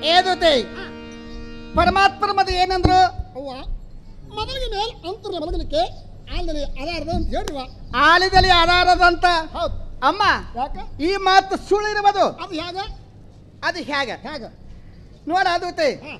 ಏದುತೆ ಪರಮಾತ್ಮರ ಮದ ಏನಂದ್ರು ಅವ್ವ ಮೊದಲಿಗೆ ಮೇಲೆ ಅಂತರ್ಲ ಮಲಗಲಿಕ್ಕೆ ಆಲ್ದಲ್ಲಿ ಅದಾರ್ದ ಅಂತ ಹೇಳ್ರಿವ ಆಲಿದಲ್ಲಿ ಆಧಾರದಂತ ಹೌದು ಅಮ್ಮ ಯಾಕ ಈ ಮಾತು ಸುಳ್ಳು ಇರಬಹುದು ಅದು ಹೇಗ ಅದು ಹೇಗ ಹೇಗ ನೋಡ ಅದುತೆ ಹಾ.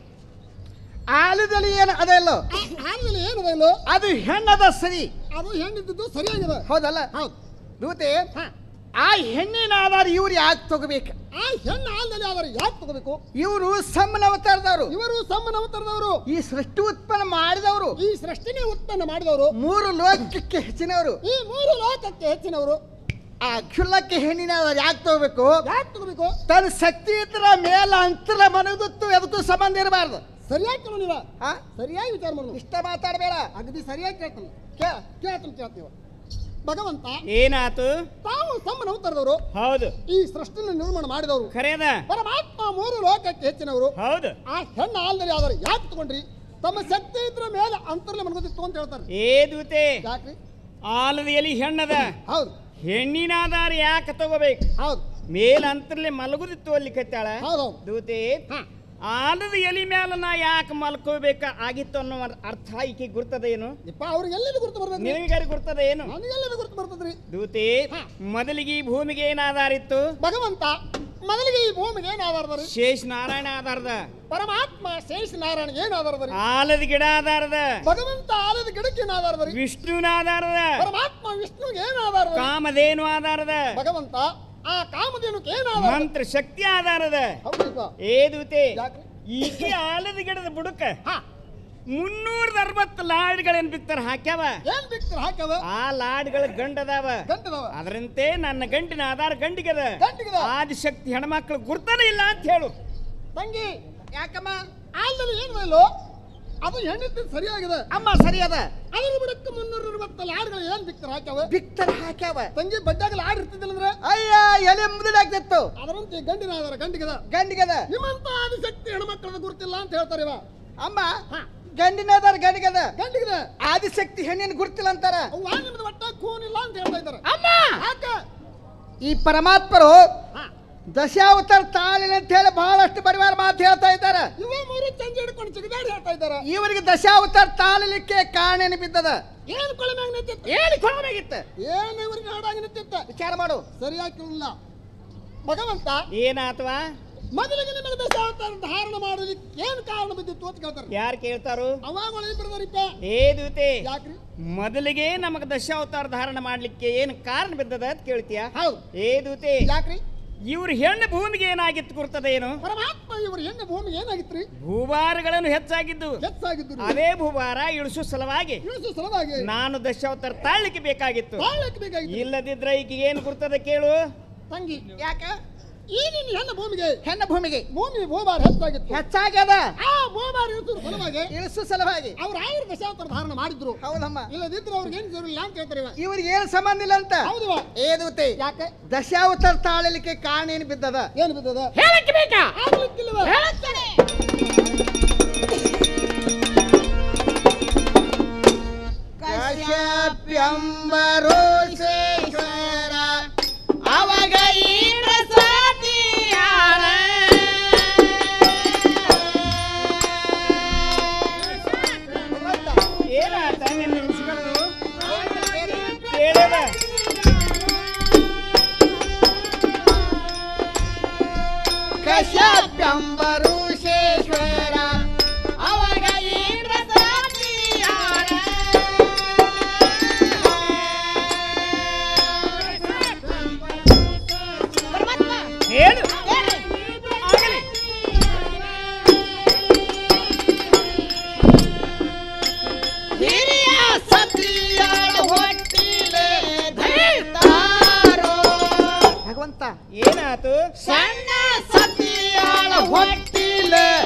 ಆಲಿದಲ್ಲಿ ಏನು ಅದೆಲ್ಲೋ ಆ ಆಲ್ದಲ್ಲಿ ಏನದ ಇಲ್ಲೋ ಅದು ಹೆಣ್ಣದ ಸರಿ ಅದು ಹೆಣ್ಣಿದ್ದು ಸರಿಯಾಗಿದೆ ಹೌದಲ್ಲ ಹೌದು ದೂತೆ ಹಾ ಆ ಹೆಣ್ಣಿನ ಆಧಾರ ಇವ್ರು ಯಾಕೆ ತಗೋಬೇಕು ಆ ಹೆಣ್ಣು ಆಲ್ದಲ್ಲಿ ಆದ್ರೆ ಯಾಕೆ ತಗೋಬೇಕು ಇವರು ಸಮ್ಮನ ಅವತಾರದವರು ಇವರು ಸಮ್ಮನ ಅವತಾರದವರು ಈ ಸೃಷ್ಟಿ ಉತ್ಪನ್ನ ಮಾಡಿದವರು ಈ ಸೃಷ್ಟಿನೇ ಉತ್ಪನ್ನ ಮಾಡಿದವರು ಮೂರು ಲೋಕಕ್ಕೆ ಹೆಚ್ಚಿನವರು ಈ ಮೂರು ಲೋಕಕ್ಕೆ ಹೆಚ್ಚಿನವರು ಆ ಕ್ಷುಲ್ಲಕ್ಕೆ ಹೆಣ್ಣಿನ ಆಧಾರ ಯಾಕೆ ತಗೋಬೇಕು ಯಾಕೆ ತಗೋಬೇಕು ತನ್ನ ಶಕ್ತಿ ಇದ್ರ ಮೇಲ ಅಂತರ ಮನಗುತ್ತು ಅದಕ್ಕೂ ಸಂಬಂಧ ಇರಬಾರ್ದು ಸರಿಯಾಗಿ ಕೇಳು ನೀವ ಹಾ ಸರಿಯಾಗಿ ವಿಚಾರ ಮಾಡೋದು ಇಷ್ಟ ಮಾತಾಡಬೇಡ ಅಗದಿ ಸರಿಯಾಗಿ ಕೇಳ್ತಾನೆ ಕೇ ಕೇಳ್ತಾನೆ ಕೇಳ್ತೀವ ಭಗವಂತ ಏನಾತು ತಾವು ಸಮ್ಮನ ಅವತಾರದವರು ಹೌದು ಈ ಸೃಷ್ಟಿನ ನಿರ್ಮಾಣ ಮಾಡಿದವರು ಖರೇದ ಪರಮಾತ್ಮ ಮೂರು ಲೋಕಕ್ಕೆ ಹೆಚ್ಚಿನವರು ಹೌದು ಆ ಹೆಣ್ಣು ಆಲ್ದಲ್ಲಿ ಆದ್ರೆ ಯಾಕೆ ತಗೊಂಡ್ರಿ ತಮ್ಮ ಶಕ್ತಿ ಇದ್ರ ಮೇಲೆ ಅಂತರ್ಲೆ ಮನಗೋದಿತ್ತು ಅಂತ ಹೇಳ್ತಾರೆ ಏ ದೂತೆ ಯಾಕ್ರಿ ಆಲದ ಎಲಿ ಹೆಣ್ಣದ ಹೌದು ಹೆಣ್ಣಿನ ಆಧಾರ ಯಾಕೆ ತಗೋಬೇಕು ಹೌದು ಮೇಲ್ ಅಂತರ್ಲೆ ಮಲಗುದಿತ್ತು ಅಲ್ಲಿ ಕತ್ತಾಳ ಹೌದು ದೂತೆ ಹಾ ಆಲದ ಎಲಿ ಮ್ಯಾಲ ನಾ ಯಾಕೆ ಮಲ್ಕೋಬೇಕ ಆಗಿತ್ತು ಅನ್ನೋ ಅರ್ಥ ಈಕೆ ಗುರ್ತದೇನು ಇಪ್ಪ ಅವ್ರಿಗೆ ಎಲ್ಲಿಂದ ಗುರುತು ಬರ್ಬೇಕು ನಿನಗಾರಿ ಗುರ್ತದ ಏನು ನನಗೆಲ್ಲಿಂದ ಗುರುತು ಬರ್ತದ್ರಿ ದೂತೆ ಹಾ. ಮೊದಲಿಗೆ ಈ ಭೂಮಿಗೆ ಏನ್ ಆಧಾರ ಇತ್ತು ಭಗವಂತ ಮೊದಲಿಗೆ ಈ ಭೂಮಿಗೆ ಏನ್ ಆಧಾರದರಿ ಶೇಷ ನಾರಾಯಣ ಆಧಾರದ ಪರಮಾತ್ಮ ಶೇಷ ನಾರಾಯಣ ಏನ್ ಆಧಾರದರಿ ಆಲದ ಗಿಡ ಆಧಾರದ ಭಗವಂತ ಆಲದ ಗಿಡಕ್ಕೆ ಏನ್ ಆಧಾರದರಿ ವಿಷ್ಣುವಿನ ಆಧಾರದ ಪರಮಾತ್ಮ ವಿಷ್ಣುಗೆ ಏನ್ ಆಧಾರದರಿ ಕಾಮಧೇನು ಆಧಾರದ ಭಗವಂತ ಆ ಕಾಮಧೇನುಕ್ಕೆ ಏನ್ ಆಧಾರ ಮಂತ್ರ ಶಕ್ತಿ ಆಧಾರದ ಹೌದಾ ಏ ದೂತೆ ಯಾಕ್ರಿ ಈಕೆ ಆಲದ ಗಿಡದ ಬುಡಕ ಹಾ ಮುನ್ನೂರದ ಅರವತ್ತು ಲಾಡ್ಗಳೇನ್ ಬಿತ್ತಾರ ಹಾಕ್ಯಾವ ಏನ್ ಬಿಕ್ತರ ಹಾಕವ ಆ ಲಾಡ್ಗಳ ಗಂಡದಾವ ಗಂಟದವ ಅದರಂತೆ ನನ್ನ ಗಂಟಿನ ಆಧಾರ ಗಂಟಿಗದ ಗಂಟಿಗದ. ಆದಿಶಕ್ತಿ ಹೆಣ್ಮಕ್ಳು ಗುರ್ತನೇ ಇಲ್ಲ ಅಂತ ಹೇಳು ತಂಗಿ ಯಾಕಮ್ಮ ಆಲ್ದಲ್ಲಿ ಏನು ಇಲ್ಲೋ ಅದು ಹೆಣ್ಣಿದ್ದು ಸರಿಯಾಗಿದೆ ಅಮ್ಮ ಸರಿ ಅದ ಅದ್ರ ಬಿಡಕ್ಕೆ ಮುನ್ನೂರ ಅರವತ್ತು ಲಾಡ್ಗಳು ಏನ್ ಬಿಕ್ತರ ಹಾಕ್ಯಾವ ಬಿಕ್ತರ ಹಾಕ್ಯಾವ ತಂಗಿ ಬಡ್ಡಾಗ ಲಾಡ್ ಇರ್ತಿದ್ದಿಲ್ಲ ಅಂದ್ರೆ ಅಯ್ಯ ಎಲೆ ಮುದುಡಾಗ್ತಿತ್ತು ಅದರಂತೆ ಗಂಡಿನ ಆಧಾರ ಗಂಟಿಗದ ಗಂಡಿಗದ ನಿಮ್ಮಂತ ಆದಿಶಕ್ತಿ ಹೆಣ್ಮಕ್ಳದ ಗುರುತಿಲ್ಲ ಅಂತ ಹೇಳ್ತಾರೆ ಇವ ಅಮ್ಮ ಹಾ ಗಂಡಿನ ಆಧಾರ ಗಂಡಿಗದ ಗಂಟಿಗಿದೆ ಆದಿಶಕ್ತಿ ಹೆಣ್ಣಿನ ಗುರ್ತಿಲ್ಲ ಅಂತಾರ ಅವ್ವ ನಿಮ್ದು ಒಟ್ಟ ಖೂನಿಲ್ಲ ಅಂತ ಹೇಳ್ತಾ ಇದ್ದಾರೆ ಅಮ್ಮ ಯಾಕ ಈ ಪರಮಾತ್ಮರು ಹಾ ದಶಾವತಾರ ತಾಳಿನ ಅಂತ ಹೇಳಿ ಬಹಳಷ್ಟು ಪರಿವಾರ ಮಾತು ಹೇಳ್ತಾ ಇದ್ದಾರೆ ಇವ ಮೂರು ಚಂಜ ಹಿಡ್ಕೊಂಡು ಚಿಗದಾಡಿ ಹೇಳ್ತಾ ಇದ್ದಾರೆ ಇವರಿಗೆ ದಶಾವತಾರ ತಾಳಲಿಕ್ಕೆ ಕಾರಣ ಏನು ಬಿದ್ದದ ಏನ್ ಕೊಳೆ ಮ್ಯಾಗ ನಿಂತಿತ್ತ ಏನು ಕೊಡಬೇಕಿತ್ತ ಏನ್ ಇವ್ರಿಗೆ ಹಾಡಾಗಿ ನಿಂತಿತ್ತ ವಿಚಾರ ಮಾಡು ಸರಿಯಾಗಿ ಕೇಳಿಲ್ಲ ಭಗವಂತ ಏನಾತವಾ ಮೊದಲಿಗೆ ನಿಮಗೆ ದಶಾವತಾರ ಧಾರಣ ಮಾಡಲಿಕ್ಕೆ ಏನ್ ಕಾರಣ ಬಿದ್ದಿತ್ತು ಅಂತ ಕೇಳ್ತಾರೆ ಯಾರು ಕೇಳ್ತಾರು ಅವಾಗ ಇಬ್ಬರದರಿಪ್ಪ ಏ ದೂತೆ ಯಾಕ್ರಿ ಮೊದಲಿಗೆ ನಮಗ ದಶಾವತಾರ ಧಾರಣ ಮಾಡ್ಲಿಕ್ಕೆ ಏನು ಕಾರಣ ಬಿದ್ದದ ಅಂತ ಕೇಳ್ತೀಯ ಹೌದು ಏ ದೂತೆ ಯಾಕ್ರಿ ಇವ್ರ ಹೆಣ್ಣು ಭೂಮಿಗೆ ಏನಾಗಿತ್ತು ಗುರ್ತದೇನು ಪರಮಾತ್ಮ ಇವ್ರ ಹೆಣ್ಣು ಭೂಮಿ ಏನಾಗಿತ್ರಿ ಭೂಭಾರಗಳನ್ನು ಹೆಚ್ಚಾಗಿದ್ದು ಹೆಚ್ಚಾಗಿದ್ರು ಅದೇ ಭೂಭಾರ ಇಳಿಸೋ ಸಲುವಾಗಿ ಇಳಿಸು ಸಲುವಾಗಿ ನಾನು ದಶಾವತಾರ ತಾಳ್ಲಿಕ್ಕೆ ಬೇಕಾಗಿತ್ತು ತಾಳಕ್ಕೆ ಬೇಕಾಗಿತ್ತು ಇಲ್ಲದಿದ್ರೆ ಈಗ ಏನು ಗುರ್ತದ ಕೇಳು ತಂಗಿ ಯಾಕ ಈ ನಿನ್ನ ಹೆಣ್ಣು ಭೂಮಿಗೆ ಹೆಣ್ಣ ಭೂಮಿಗೆ ಭೂಮಿ ಭೂಭಾರ ಹೆಚ್ಚಾಗಿತ್ತು ಹೆಚ್ಚಾಗ್ಯದ ಆ ಭೂಭಾರ ಇಳಿಸೋ ಸಲುವಾಗಿ ಇಳಿಸು ಸಲುವಾಗಿ ಅವ್ರ ಆಯುರ್ ದಶಾವತಾರ ಧಾರಣ ಮಾಡಿದ್ರು ಹೌದಮ್ಮ ಇಲ್ಲದಿದ್ರೆ ಅವ್ರಿಗೆ ಏನ್ ಜರೂರಿಲ್ಲ ಅಂತ ಹೇಳ್ತಾರೆ ಇವ. ಇವ್ರಿಗೆ ಏನು ಸಂಬಂಧ ಇಲ್ಲ ಅಂತ ಹೌದು ಏದುತೆ ಯಾಕೆ ದಶಾವತಾರ ತಾಳಲಿಕ್ಕೆ ಕಾರಣ ಏನು ಬಿದ್ದದ ಏನು ಬಿದ್ದದ ಹೇಳಕ್ಕೆ ಬೇಕಾ ಆಗ್ಲಿಕ್ಕಿಲ್ವ ಕಶ್ಯಪ್ಯಂಬರು ಶೇಶ್ವರ ಅವಾಗ ಇಂದ್ರ ಸಾತಿಯಾರ. ಏನಾತ ನಿನ್ನ ಋಷಿಗಳು ಕೇಳದ ಕಶ್ಯಪ್ಯಂಬರು ಶೇಶ್ವರ ಅವಾಗ ಇಂದ್ರ ಸಾತಿಯಾರ. ಹೇಳು ಆಗಲಿ ಹಿರಿಯ ಸತಿಯಳ ಹೊಟ್ಟಿಲೆ ಧರಿತಾರೋ. ಭಗವಂತ ಏನಾತು ಸಣ್ಣ ಸತಿಯಳ ಹೊಟ್ಟಿಲೆ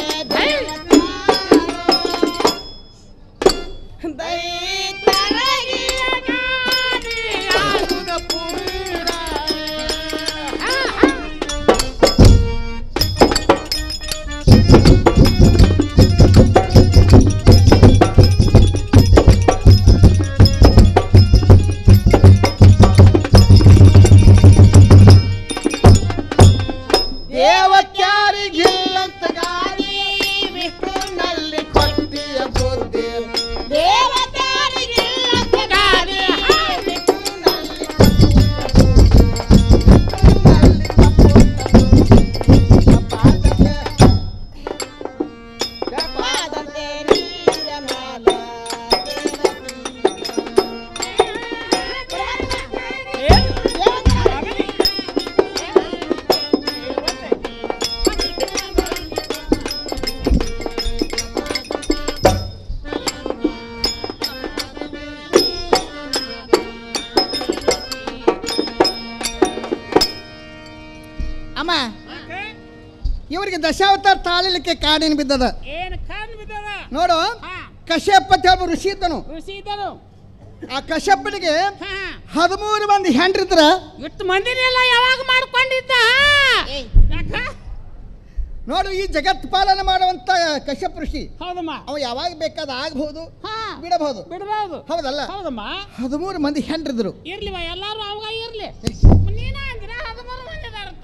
ಇವರಿಗೆ ದಶಾವತಾರ ತಾಳಿಲಿಕ್ಕೆ ಕಾಡಿನ ಬಿದ್ದದ ಏನ್ ಕಾಣ್ ಬಿದ್ದದ ನೋಡು ಹಾ ಕಶ್ಯಪ ಅಂತ ಹೇಳುವ ಋಷಿ ಇದ್ದನು ಋಷಿ ಇದ್ದನು ಆ ಕಶ್ಯಪನಿಗೆ ಹಾ ಹದಿಮೂರು ಮಂದಿ ಹೆಂಡ್ರಿದ್ರ ಇಷ್ಟು ಮಂದಿನೆಲ್ಲ ಯಾವಾಗ ಮಾಡ್ಕೊಂಡಿದ್ದ ಯಾಕ ನೋಡು ಈ ಜಗತ್ ಪಾಲನೆ ಮಾಡುವಂತ ಕಶ್ಯಪ ಋಷಿ ಹೌದಮ್ಮ ಅವ ಯಾವಾಗ ಬೇಕಾದ ಆಗಬಹುದು ಹಾ ಬಿಡಬಹುದು ಬಿಡಬಹುದು ಹೌದಲ್ಲ ಹೌದಮ್ಮ ಹದಿಮೂರು ಮಂದಿ ಹೆಂಡ್ರಿದ್ರು ಇರ್ಲಿವ ಎಲ್ಲಾರು ಅವಾಗ ಇರ್ಲಿ ನೀನ ಅಂದಿರ ಹದಿಮೂರು ಮಂದಿ ಅರ್ಥ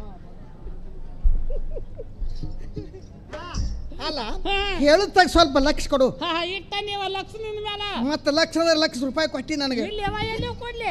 ಅಲ್ಲ ಹಾ ಹೇಳುತ್ತಾಗ ಸ್ವಲ್ಪ ಲಕ್ಷ ಕೊಡು ಹಾ ಇಟ್ಟ ನೀವ ಲಕ್ಷ್ಮೀನ ಮ್ಯಾಲ ಮತ್ತೆ ಲಕ್ಷದ ಲಕ್ಷ ರೂಪಾಯಿ ಕೊಟ್ಟಿ ನನಗೆ ಇಲ್ಲಿ ಅವ ಎಲ್ಲಿ ಕೊಡ್ಲಿ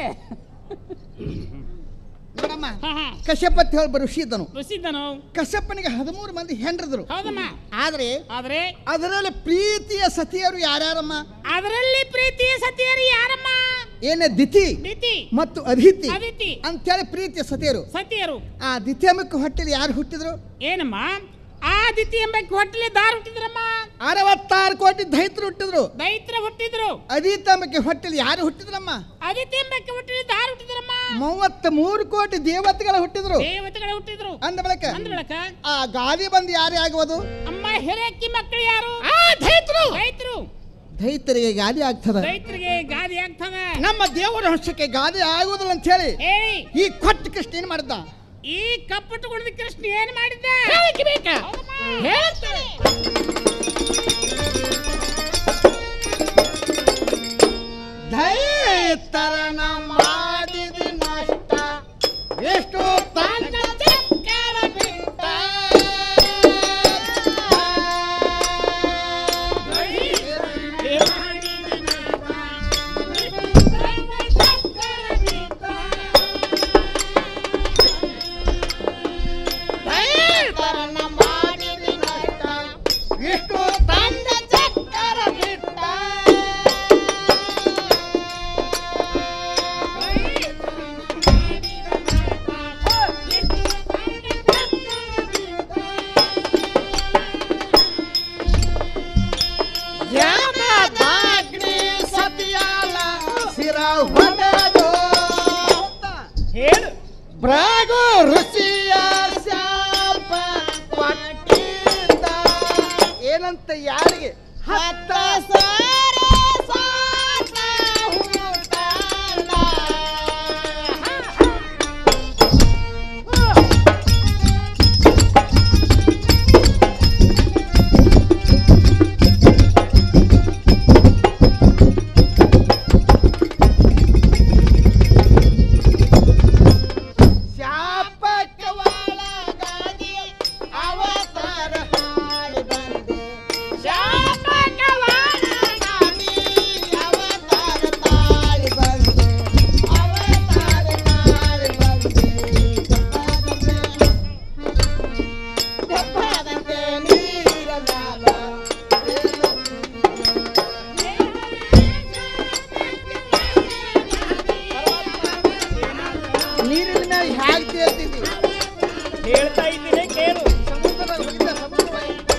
ನೋಡಮ್ಮ ಹಾ ಹಾ ಕಶ್ಯಪ ಅಂತ ಹೇಳಿ ಋಷಿ ಇದ್ದನು ಋಷಿದ್ದನು ಕಶ್ಯಪನಿಗೆ ಹದಿಮೂರು ಮಂದಿ ಹೆಂಡ್ರಿದ್ರು ಹೌದಮ್ಮ ಆದ್ರೆ ಆದ್ರೆ ಅದರಲ್ಲಿ ಪ್ರೀತಿಯ ಸತಿಯರು ಯಾರ್ಯಾರಮ್ಮ ಅದರಲ್ಲಿ ಪ್ರೀತಿ ಸತಿಯರು ಯಾರಮ್ಮ ಏನೇ ದಿತಿ ದಿತಿ ಮತ್ತು ಅದಿತಿ ಅದಿತಿ ಅಂತೇಳಿ ಪ್ರೀತಿಯ ಸತಿಯರು ಸತಿಯರು ಆ ದಿತ್ಯಮಕ್ಕೆ ಹೊಟ್ಟೆಲಿ ಯಾರು ಹುಟ್ಟಿದ್ರು ಏನಮ್ಮ ಆ ದಿತಿ ಎಂಬಕ್ಕೆ ಹೊಟ್ಟಲಿ ದಾರ್ ಹುಟ್ಟಿದ್ರಮ್ಮ ಅರವತ್ತಾರು ಕೋಟಿ ದೈತ್ರು ಹುಟ್ಟಿದ್ರು ದೈತ್ರ ಹುಟ್ಟಿದ್ರು ಅದಿತಂಬಕ್ಕೆ ಹೊಟ್ಟೆಲಿ ಯಾರು ಹುಟ್ಟಿದ್ರಮ್ಮ ಅದಿತಿ ಎಂಬಕ್ಕೆ ಹುಟ್ಟಿದ ದಾರ್ ಹುಟ್ಟಿದ್ರಮ್ಮ ಮೂವತ್ತ ಮೂರು ಕೋಟಿ ದೇವತೆಗಳ ಹುಟ್ಟಿದ್ರು ದೇವತೆಗಳು ಹುಟ್ಟಿದ್ರು ಅಂದ ಬಳಿಕ ಅಂದ ಬಳಕ ಆ ಗಾದಿ ಬಂದು ಯಾರೇ ಆಗುವುದು ಅಮ್ಮ ಹಿರಕ್ಕಿ ಮಕ್ಕಳು ಯಾರು ದೈತ್ರು ದೈತ್ರು ದೈತರಿಗೆ ಗಾದಿ ಆಗ್ತದ ದೈತ್ರಿಗೆ ಗಾದಿ ಆಗ್ತದ ನಮ್ಮ ದೇವರ ಹಂಸಕ್ಕೆ ಗಾದಿ ಆಗುವುದಿಲ್ಲ ಅಂತ ಹೇಳಿ ಹೇಳಿ ಈ ಕೊಟ್ಟ ಕೃಷ್ಣ ಏನ್ ಮಾಡಿದ್ದ ಈ ಕಪ್ಪಟ್ಟು ಕುಡಿದ ಕೃಷ್ಣ ಏನ್ ಮಾಡಿದ್ದ ಹೇಳಕ್ಕೆ ಬೇಕಾ ಹೇಳ್ತಾನೆ ದೈತರನ ಮಾಡಿದ ನಷ್ಟ ಎಷ್ಟು ತಾಂಡ ಚಕ್ರ ಬಿಟ್ಟ. ದೈತರನ ಮಾಡಿದ ನಷ್ಟ ಎಷ್ಟು ತಾಂಡ ಚಕ್ರ ಬಿಟ್ಟ. ಜ್ಞಾನದಾಗ್ನಿ ಸತಿಯಾಲ ಸಿರ ಹೊಡೆದು ಹೇಳು ಬ್ರಾಗು ಋಷಿಯ ಶಾಪ ಕೊಟ್ಟಿದ್ದ ಏನಂತ ಯಾರಿಗೆ ಹತ್ತ ಸಾರ ಸಾಕ ಹುಟ್ಟಾಳ. ಶಾಪಕ್ಕೆ ಒಳಗಾಗಿ ಅವತಾರ ಹಾಡಿ ಬಂದೆ. ಶಾಪಕ್ಕೆ ಒಳಗಾಗಿ ಅವತಾರ ತಾಳಿ ಬಂದೆ. ಅವತಾರ ತಾಳಿ ಬಂದೆ. ತೆಪ್ಪದಂತೆ ನೀರ ಮ್ಯಾಲ ನೀರಿನ ಮೇಲೆ ಹ್ಯಾಗ್ ತೇಲ್ತಿದ್ದಿ ಹೇಳ್ತಾ ಇದ್ದೀನಿ ಕೇಳು ಸಮುದ್ರ ಹೊಡಿತ ಸಮುದ್ರ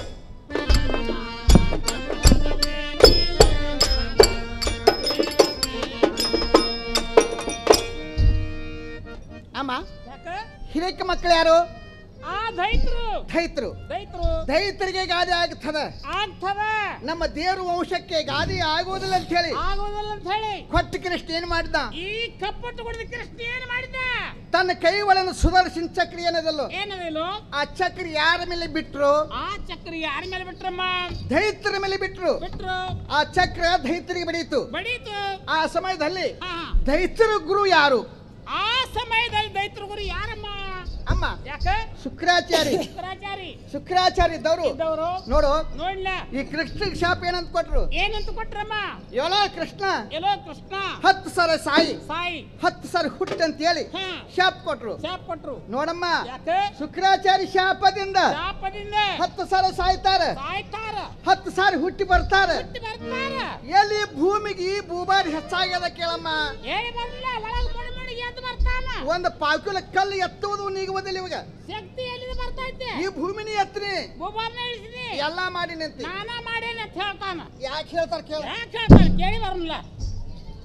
ಅಮ್ಮ ಯಾಕ ಹಿರೇಕ ಮಕ್ಕಳು ಯಾರು ಆ ದೈತ್ರು ದೈತ್ರು ದೈತ್ರು ದೈತರಿಗೆ ಗಾದೆ ಆಗ್ತದ ಆಗ್ತದ ನಮ್ಮ ದೇವ್ರ ವಂಶಕ್ಕೆ ಗಾದಿ ಆಗುವುದಿಲ್ಲ ಅಂತ ಹೇಳಿ ಆಗೋದಿಲ್ಲ ಅಂತ ಹೇಳಿ ಕೊಟ್ಟ ಕೃಷ್ಣ ಏನ್ ಮಾಡಿದ ಈ ಕಪ್ಪಟ್ಟು ಕುಡಿದ ಕೃಷ್ಣ ಏನ್ ಮಾಡಿದ ತನ್ನ ಕೈ ಒಳನ ಸುದರ್ಶನ ಚಕ್ರ ಏನದಲ್ಲೋ ಏನದಿಲ್ಲ ಆ ಚಕ್ರ ಯಾರ ಮೇಲೆ ಬಿಟ್ರು ಆ ಚಕ್ರ ಯಾರ ಮೇಲೆ ಬಿಟ್ರಮ್ಮ ದೈತರ ಮೇಲೆ ಬಿಟ್ರು ಬಿಟ್ರು ಆ ಚಕ್ರ ದೈತರಿಗೆ ಬಡೀತು ಬಡೀತು ಆ ಸಮಯದಲ್ಲಿ ಹಾ ದೈತರ ಗುರು ಯಾರು ಆ ಸಮಯದಲ್ಲಿ ದೈತ್ರು ಗುರು ಯಾರಮ್ಮ ಅಮ್ಮ ಯಾಕ ಶುಕ್ರಾಚಾರಿ ಶುಕ್ರಾಚಾರಿ ಶುಕ್ರಾಚಾರ್ಯ ಇದ್ದವರು ಇದ್ದವರು ನೋಡು ನೋಡ್ಲ ಈ ಕೃಷ್ಣ ಶಾಪ ಏನಂತ ಕೊಟ್ರು ಏನಂತ ಕೊಟ್ರಮ್ಮ ಯೋಲ ಕೃಷ್ಣ ಎಲ್ಲೋ ಕೃಷ್ಣ ಹತ್ತು ಸಲ ಸಾಯಿ ಸಾಯಿ ಹತ್ತು ಸಲ ಹುಟ್ಟ ಅಂತ ಹೇಳಿ ಹಾ ಶಾಪ ಕೊಟ್ರು ಶಾಪ್ ಕೊಟ್ರು ನೋಡಮ್ಮ ಯಾಕ ಶುಕ್ರಾಚಾರಿ ಶಾಪದಿಂದ ಶಾಪದಿಂದ ಹತ್ತು ಸಲ ಸಾಯ್ತಾರ ಸಾಯ್ತಾರ ಹತ್ತು ಸಾರಿ ಹುಟ್ಟಿ ಬರ್ತಾರ ಹುಟ್ಟಿ ಬರ್ತಾರ ಎಲ್ಲಿ ಭೂಮಿಗೆ ಈ ಭೂಭಾರಿ ಹೆಚ್ಚಾಗ್ಯದ ಕೇಳಮ್ಮ ಹೇಳಿ ಬರಲ್ಲ ಒಳಗೆ ಮಡಿ ಮಡಿ ಎದ್ದು ಬರ್ತಾನ ಒಂದು ಪಾಕುಲ ಕಲ್ಲು ಎತ್ತುವುದು ನೀಗುವುದಿಲ್ಲ ಇವಾಗ ಶಕ್ತಿ ಎಲ್ಲಿಂದ ಬರ್ತೈತೆ ಈ ಭೂಮಿನಿ ಎತ್ತರಿ ಗೋಬಾರ್ನ ಇಳಿಸಿದಿ ಎಲ್ಲಾ ಮಾಡಿ ನಿಂತಿ ನಾನ ಮಾಡೇನೆ ಅಂತ ಹೇಳ್ತಾನ ಯಾಕೆ ಹೇಳ್ತಾರ ಕೇಳ ಯಾಕೆ ಹೇಳ್ತಾನೆ ಕೇಳಿ ಬರಲ್ಲ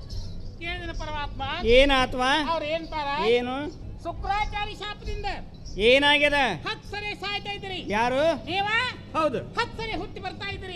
ಕೇಳಿದ ಪರಮಾತ್ಮ ಏನಾತ್ವಾ ಅವ್ರು ಏನ್ತಾರ ಏನು ಶುಕ್ರಾಚಾರಿ ಶಾಪದಿಂದ ಏನಾಗ್ಯದ ಹತ್ತು ಸರಿ ಸಾಯ್ತಾ ಇದ್ರಿ ಯಾರು ನೀವ ಹೌದು ಹತ್ತು ಸರಿ ಹುಟ್ಟಿ ಬರ್ತಾ ಇದ್ರಿ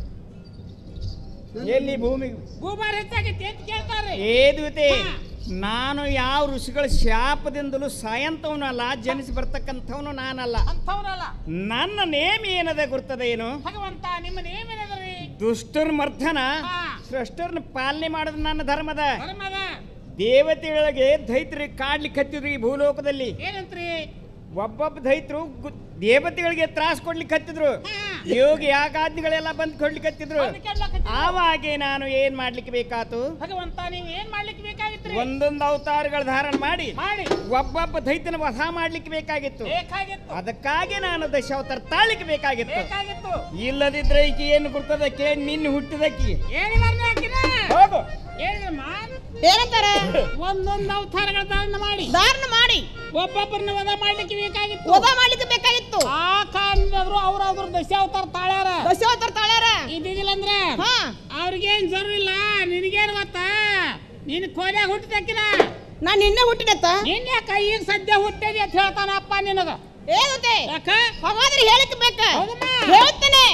ಎಲ್ಲಿ ಭೂಮಿ ಭೂಭಾರ ಹೆಚ್ಚಾಗೈತಿ ಅಂತ ಕೇಳ್ತಾರ್ರಿ ಏದುತೆ ಹಾ. ನಾನು ಯಾವ ಋಷಿಗಳ ಶಾಪದಿಂದಲೂ ಸಾಯಂತವನಲ್ಲ ಜನಿಸಿ ಬರ್ತಕ್ಕಂಥವನು ನಾನಲ್ಲ ಅಂಥವ್ರಲ್ಲ ನನ್ನ ನೇಮ ಏನದ ಗುರ್ತದ ಏನು ಭಗವಂತ ನಿಮ್ಮ ನೇಮೇನದ್ರಿ ದುಷ್ಟರ ಮರ್ಧನ ಹಾ. ಸೃಷ್ಟರನ್ನ ಪಾಲನೆ ಮಾಡೋದು ನನ್ನ ಧರ್ಮದ ಧರ್ಮದ ದೇವತೆಗಳಿಗೆ ದೈತ್ರಿಗೆ ಕಾಡ್ಲಿಕ್ಕೆ ಹತ್ತಿದ್ರು ಈ ಭೂಲೋಕದಲ್ಲಿ ಏನಂತ್ರಿ ಒಬ್ಬೊಬ್ಬ ದೈತ್ರು ಗು- ದೇವತೆಗಳಿಗೆ ತ್ರಾಸ ಕೊಡ್ಲಿಕ್ಕೆ ಹತ್ತಿದ್ರು ಹಾ. ಯೋಗಿ ಯಾಗಾದ್ನಿಗಳೆಲ್ಲ ಬಂದು ಕೊಡ್ಲಿಕ್ಕೆ ಹತ್ತಿದ್ರು ಬಂದ್ ಕೇಳ್ಲಕತ್ತಿ. ಆವಾಗೆ ನಾನು ಏನ್ ಮಾಡ್ಲಿಕ್ಕೆ ಬೇಕಾತು ಭಗವಂತ ನೀವು ಏನ್ ಮಾಡ್ಲಿಕ್ಕೆ ಬೇಕಾಗಿತ್ರಿ ಒಂದೊಂದು ಅವತಾರಗಳ ಧಾರಣ ಮಾಡಿ ಮಾಡಿ ಒಬ್ಬೊಬ್ಬ ದೈತನ ವಧ ಮಾಡ್ಲಿಕ್ಕೆ ಬೇಕಾಗಿತ್ತು ಬೇಕಾಗಿತ್ತು ಅದಕ್ಕಾಗಿ ನಾನು ದಶಾವತಾರ ತಾಳಿಕ್ಕೆ ಬೇಕಾಗಿತ್ತು ಬೇಕಾಗಿತ್ತು ಇಲ್ಲದಿದ್ರೆ ಈಕೆ ಏನು ಗುರ್ತದ ಕೇಳಿ ನಿನ್ನ ಹುಟ್ಟಿದಕ್ಕಿ ಹೇಳಿ ಬರ್ಲಿ ಹಾಕಿನ ಹೋಗು ಹೇಳಿದ್ರೆ ಮಾನ್ ಏನಂತಾರೆ ಒಂದೊಂದು ಅವತಾರಗಳ ಧಾರಣ ಮಾಡಿ ಧಾರಣ ಮಾಡಿ ಒಬ್ಬೊಬ್ಬರನ್ನ ವಧ ಮಾಡ್ಲಿಕ್ಕೆ ಬೇಕಾಗಿತ್ತು ವಧ ಮಾಡ್ಲಿಕ್ಕೆ ಬೇಕಾಗಿತ್ತು ಆ ಕಾರಣದಾದ್ರು ಅವ್ರಾದ್ರು ದಶಾವತಾರ ತಾಳ್ಯಾರ ದಶಾವತಾರ ತಾಳ್ಯಾರ ಇದ್ದಿದ್ದಿಲ್ಲ ಅಂದ್ರೆ ಹಾ ಅವ್ರಿಗೇನ್ ಜರು ಇಲ್ಲ ನಿನಗೇನ್ ಗೊತ್ತಾ ನಿನ್ ಕೋಲ್ಯಾಗ ಹುಟ್ಟಿದಕ್ಕಿನ ನಾನ್ ನಿನ್ನೆ ಹುಟ್ಟಿನತ್ತ ನಿನ್ನೆ ಕೈಗೆ ಸದ್ಯ ಹುಟ್ಟಿದೆ ಅಂತ ಹೇಳ್ತಾನಪ್ಪ ನಿನಗ ಏನಂತೆ ಯಾಕ ಹಾಗಾದ್ರೆ ಹೇಳಿಕ್ಕೆ ಬೇಕ ಹೌದಮ್ಮ? ಹೇಳ್ತೇನೆ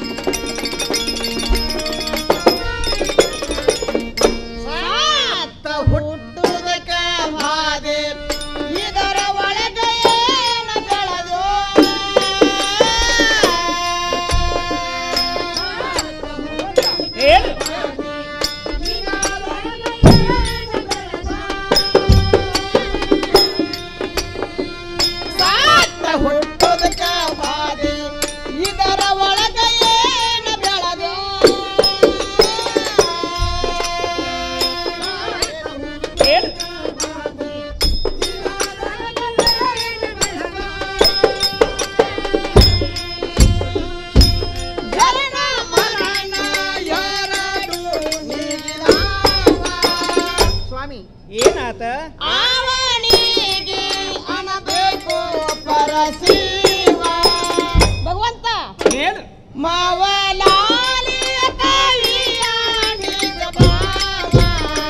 ಸಾತ ಹುಟ್ಟುವುದಕ್ಕ ಬಾಧೆ, ಇದರ ಒಳಗೆ ಏನ ಬೆಳೆದೋ? ಹೇಳು ಸಾತ ಹುಟ್ಟುವುದಕ್ಕ ಬಾಧೆ, ಇದರ ಒಳಗೆ ಏನ ಬೆಳೆದೋ? ಹೇಳು ಜರಣ ಮರಣ ಎರಡು ನೀಗಿದಾವ. ಸ್ವಾಮಿ ಏನಾತ ಅವನಿಗೆ ಅನಬೇಕು ಪರಶಿವ ಭಗವಂತ ಹೇಳು ಮವಲಾಲಿಯ ಕೈಯ ನಿಜ ಭಾವ.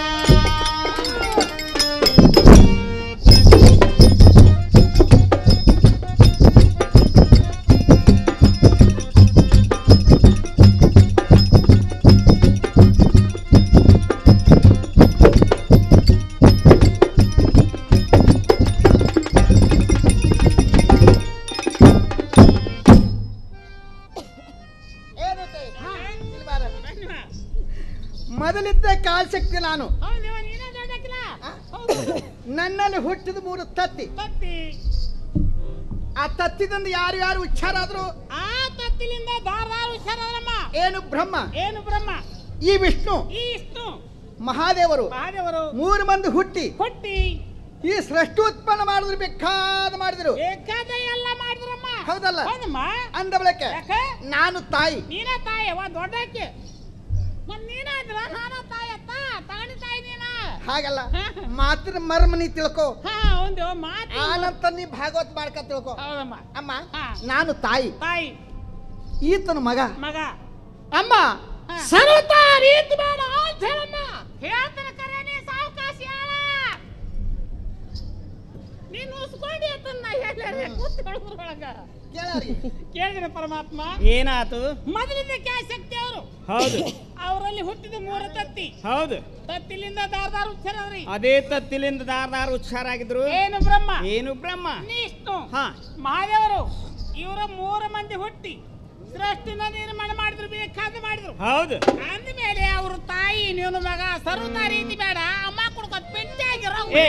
ಏನಂತೆ? ಇಲ್ಲಿ ಬಾರ. ಮೊದಲಿದ್ದ ಕಾಲಶಕ್ತಿ ನಾನು ಹೌದು ನೀನೇ ದೊಡ್ಡಕ್ಕಿಲ್ಲ ಹೌದು ನನ್ನಲ್ಲಿ ಹುಟ್ಟಿದ ಮೂರು ತತ್ತಿ ತತ್ತಿ ಆ ತತ್ತಿದಿಂದ ಯಾರು ಯಾರು ಉಚ್ಚಾರ ಆದ್ರು ಆ ತತ್ತಿಲಿಂದ ದಾರದಾರ ಹುಷಾರಮ್ಮ ಏನು ಬ್ರಹ್ಮ ಏನು ಬ್ರಹ್ಮ ಈ ವಿಷ್ಣು ಈ ಇಷ್ಟು ಮಹಾದೇವರು ಮಹಾದೇವರು ಮೂರು ಮಂದಿ ಹುಟ್ಟಿ ಹುಟ್ಟಿ ಈ ಸೃಷ್ಟಿ ಉತ್ಪನ್ನ ಮಾಡಿದ್ರು ಬೇಕಾದ ಮಾಡಿದ್ರು ಬೇಕಾದ ಎಲ್ಲ ಮಾಡಿದ್ರಮ್ಮ ಹೌದಲ್ಲ ಹೌದಮ್ಮ ಅಂದ ಬಳಕೆ ಯಾಕ ನಾನು ತಾಯಿ ನೀನ ತಾಯಿ ಅವ ದೊಡ್ಡಕ್ಕೆ ಮತ್ ನೀನಾದ್ರ ನಾನ ತಾಯಿ ಅತ್ತ ತಗಣಿ ತಾಯಿ ನೀನ ಹಾಗಲ್ಲ ಮಾತಿನ ಮರ್ಮ ನೀ ತಿಳ್ಕೊ ಹಾ ಒಂದು ಮಾತು ಆನಂತರ ನೀ ಭಾಗವತ್ ಮಾಡ್ಕ ತಿಳ್ಕೊ ಹೌದಮ್ಮ ಅಮ್ಮ ಹಾ. ನಾನು ತಾಯಿ ತಾಯಿ ಈತನ ಮಗ ಮಗ ಅಮ್ಮ ಹಾ. ಸರ್ವತ ರೀತಿ ಬೇಡ ಅಂತ ಹೇಳಮ್ಮ ಹೇಳ್ತಾನೆ ಕರೆ ನೀ ಸಾವಕಾಶ ಹೇಳ ನೀನು ಉಸ್ಕೊಂಡಿ ಅಂತ ನಾ ಹೇಳ್ಯಾರ ಕೂತ್ಕೊಳ್ಳೋದ್ರೊಳಗ ಕೇಳರಿ ಕೇಳಿದ್ರೆ ಪರಮಾತ್ಮ ಏನಾತು ಮೊದಲಿಂದ ಕ್ಯಾ ಶಕ್ತಿ ಅವರು ಹೌದು ಅವರಲ್ಲಿ ಹುಟ್ಟಿದ ಮೂರು ತತ್ತಿ ಹೌದು ತತ್ತಿಲಿಂದ ದಾರದಾರ ಉಚ್ಚರವ್ರಿ ಅದೇ ತತ್ತಿಲಿಂದ ದಾರದಾರ ಉಚ್ಚಾರ ಆಗಿದ್ರು ಏನು ಬ್ರಹ್ಮ ಏನು ಬ್ರಹ್ಮ ವಿಷ್ಣು ಹಾ ಮಹಾದೇವರು ಇವರ ಮೂರು ಮಂದಿ ಹುಟ್ಟಿ ಸೃಷ್ಟಿನ ನಿರ್ಮಾಣ ಮಾಡಿದ್ರು ಬೇಕಾದ ಮಾಡಿದ್ರು ಹೌದು ಅಂದ್ಮೇಲೆ ಅವ್ರ ತಾಯಿ ನೀನು ಮಗ ಸರ್ವತ ರೀತಿ ಬೇಡ ಅಮ್ಮ ಕುಡ್ಕೊತ್ ಪೆಟ್ಟಿ ಆಗಿರೋ ಏ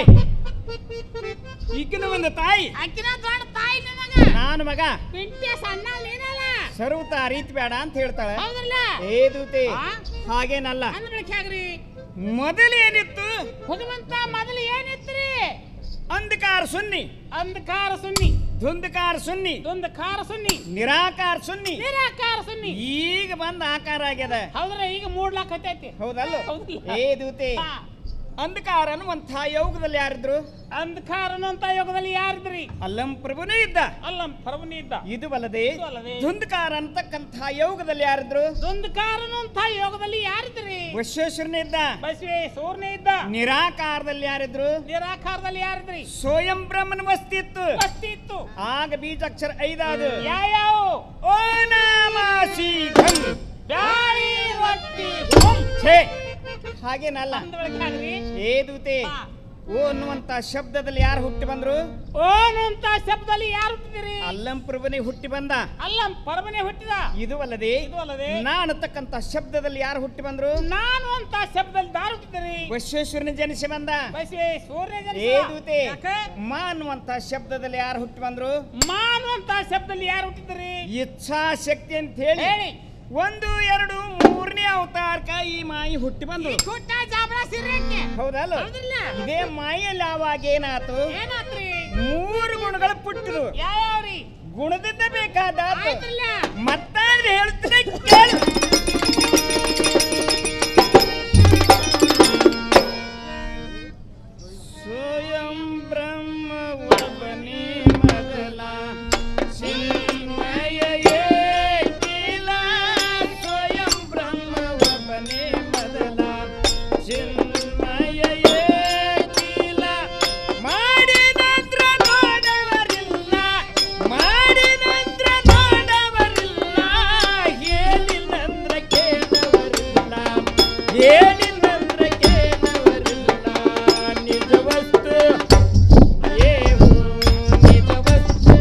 ಈಗಿನ ಒಂದು ತಾಯಿ ಅಕ್ಕಿನ ದೊಡ್ಡ ತಾಯಿ ನಿನಗ ನಾನು ಮಗ ಪಿಂಟ್ಯ ಸಣ್ಣ ನೀನಲ್ಲ ಸರ್ವತ ರೀತಿ ಬೇಡ ಅಂತ ಹೇಳ್ತಾಳೆ ಹೌದಲ್ಲ ಏ ದೂತೆ ಆ? ಹಾಗೇನಲ್ಲ ಅಂದ ಬೆಳಕ್ ಆಗ್ರಿ ಮೊದಲೇನಿತ್ತು ಭಗವಂತ ಮೊದಲು ಏನಿತ್ರಿ ಅಂಧಕಾರ ಸುನ್ನಿ ಅಂಧಕಾರ ಸುನ್ನಿ ಧುಂಧಕಾರ ಸುನ್ನಿ ದುಂಧಕಾರ ಸುನ್ನಿ ನಿರಾಕಾರ ಸುನ್ನಿ ನಿರಾಕಾರ ಸುನ್ನಿ ಈಗ ಬಂದ ಆಕಾರ ಆಗ್ಯದ ಹೌದ್ರ ಈಗ ಮೂಡ್ಲಾಕ್ ಹತ್ತೈತಿ ಹೌದಲ್ಲ ಹೌದಲ್ಲ? ಏ ದೂತೆ ಹಾ. ಅಂಧಕಾರ ಅನ್ನುವಂಥ ಯೋಗದಲ್ಲಿ ಯಾರಿದ್ರು ಅಂಧಕಾರ ಅನ್ನುವಂತ ಯೋಗದಲ್ಲಿ ಯಾರಿದ್ರಿ ಅಲ್ಲಂ ಪ್ರಭುನೇ ಇದ್ದ ಅಲ್ಲ ಪರವನಿ ಇದ್ದ ಇದು ಅಲ್ಲದೆ ಇದು ಅಲ್ಲದೆ ಧುಂಧಕಾರ ಅಂತಕ್ಕಂಥ ಯೋಗದಲ್ಲಿ ಯಾರಿದ್ರು ದುಂದಕಾರ ಅನ್ನುವಂತ ಯೋಗದಲ್ಲಿ ಯಾರಿದ್ರಿ ವಿಶ್ವೇಶ್ವರನೇ ಇದ್ದ ಬಸವೇಶ್ವರನೇ ಇದ್ದ ನಿರಾಕಾರದಲ್ಲಿ ಯಾರಿದ್ರು ನಿರಾಕಾರದಲ್ಲಿ ಯಾರಿದ್ರಿ ಸ್ವಯಂ ಬ್ರಹ್ಮನ ವಸ್ತಿ ಇತ್ತು ವಸ್ತಿ ಇತ್ತು ಆಗ ಬೀಜಾಕ್ಷರ ಐದಾದು ಯಾವ್ಯಾವ ಓ ನಾಮಾಸಿ ಘಂ. ಬ್ಯಾಳಿ ರೊಟ್ಟಿ ಛೇ ಹಾಗೇನಲ್ಲ ಅಂದ ಬಳಕೆ ಆಗ್ರಿ ಏ ದೂತೆ ಹಾ. ಓ ಅನ್ನುವಂತ ಶಬ್ದದಲ್ಲಿ ಯಾರು ಹುಟ್ಟಿ ಬಂದ್ರು ಓನು ಅಂತ ಶಬ್ದದಲ್ಲಿ ಯಾರು ಹುಟ್ಟಿದಿರಿ ಅಲ್ಲಂ ಪ್ರಭುನೇ ಹುಟ್ಟಿ ಬಂದ ಅಲ್ಲ ಪರಮನೆ ಹುಟ್ಟಿದ ಇದು ಅಲ್ಲದೆ ಇದು ಅಲ್ಲದೆ ನಾನತಕ್ಕಂತ ಶಬ್ದದಲ್ಲಿ ಯಾರು ಹುಟ್ಟಿ ಬಂದ್ರು ನಾನು ಅಂತ ಶಬ್ದದಲ್ಲಿ ದಾರು ಹುಟ್ಟಿದಿರಿ ವಿಶ್ವೇಶ್ವರನ ಜನಿಸಿ ಬಂದ ಬಸವೇಶ್ವರನೇ ಏ ಜನಿಸಿದ. ದೂತೆ ಯಾಕೆ? ಮಾ ಅನ್ನುವಂತ ಶಬ್ದದಲ್ಲಿ ಯಾರು ಹುಟ್ಟಿ ಬಂದ್ರು ಮಾನು ಅಂತ ಶಬ್ದದಲ್ಲಿ ಯಾರು ಹುಟ್ಟಿದಿರಿ ಇಚ್ಛಾ ಶಕ್ತಿ ಅಂತ ಹೇಳಿ ಹೇಳಿ ಒಂದು ಎರಡು ಮೂರನೇ ಅವತಾರಕ ಈ ಮಾಯಿ ಹುಟ್ಟಿ ಬಂದ್ರು ಹುಟ್ಟ ಜಾಬಳ ಸಿರಿಯಕ್ಕೆ ಹೌದಲ್ಲ ಹೌದಿಲ್ಲ? ಇದೇ ಮಾಯಲ್ಲಿ ಆವಾಗ ಏನಾತು ಏನಾತ್ರಿ ಮೂರು ಗುಣಗಳು ಪುಟ್ಟಿದ್ವು ಯಾವ್ಯಾವ್ರಿ ಗುಣದಿಂದ ಬೇಕಾದ ಆಯ್ತಲ್ಲ ಮತ್ತಾದ್ರೆ ಹೇಳ್ತೀನಿ ಕೇಳು ಸ್ವಯಂ ಬ್ರಹ್ಮ ಒಬ್ಬನೇ ಮೊದಲ ಚಿನ್ಮಯ ಏಕಿಲ ಸ್ವಯಂ ಬ್ರಹ್ಮ ಒಬ್ಬನೇ ಮೊದಲ ಚಿನ್ಮಯ ಏಕಿಲ ಮಾಡಿದಂದ್ರ ನೋಡವರಿಲ್ಲ ಮಾಡಿದಂದ್ರ ನೋಡವರಿಲ್ಲ ಹೇಳಿಲ್ಲಂದ್ರ ಕೇಳವರಿಲ್ಲ ಹೇಳಿಲ್ಲಂದ್ರ ಕೇಳವರಿಲ್ಲ ನಿಜ ವಸ್ತು ಏವು ನಿಜ ವಸ್ತು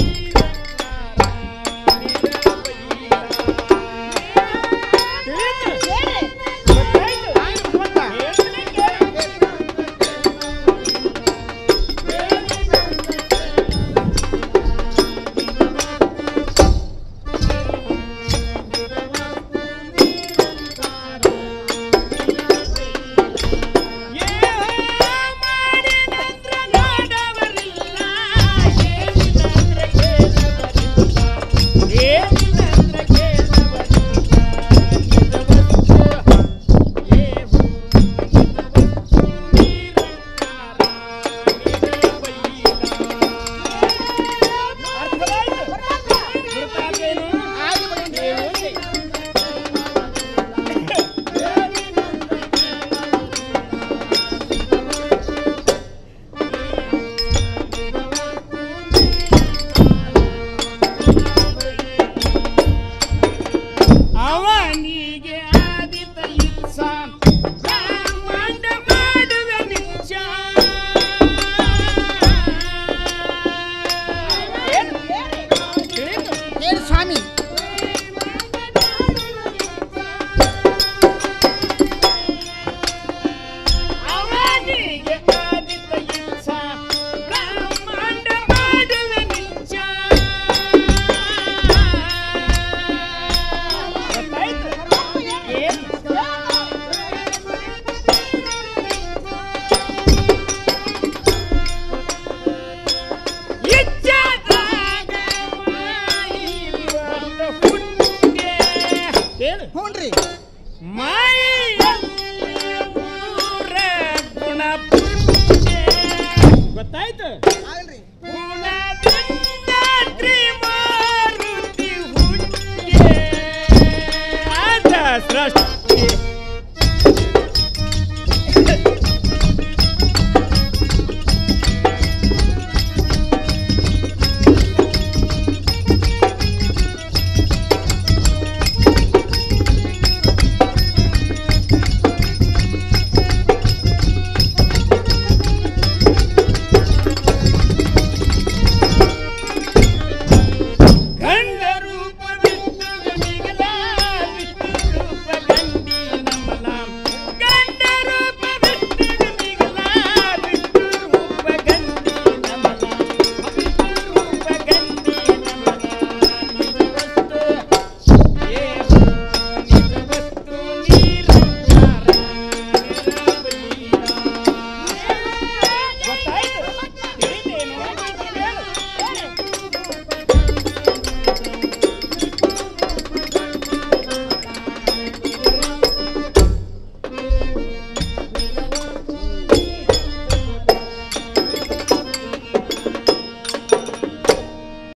ಅವನಿಗೆ ಆದಿತ ಇಚ್ಛ ಬ್ರಹ್ಮಾಂಡ ಮಾಡುವೆ ನಿಚ್ಚ ಏನು? ತಿಳಿತು? ಹೇಳಿ ಸ್ವಾಮಿ ಅವನಿಗೆ ಆದಿತ ಇಚ್ಛ ಬ್ರಹ್ಮಾಂಡ ಮಾಡುವೆ ನಿಚ್ಚ ಗೊತ್ತಾಯ್ತು? ಏನು? ಇಚ್ಛಾದಾಗ ಮಾಯಿವತ್ತ ಹುಟ್ಟೆ. ಏನು ಹ್ಞೂನ್ರಿ ಮಾಯಿಯಲ್ಲಿ ಮೂರ ಗುಣ ಪುಟ್ಟೆ. ಗೊತ್ತಾಯ್ತು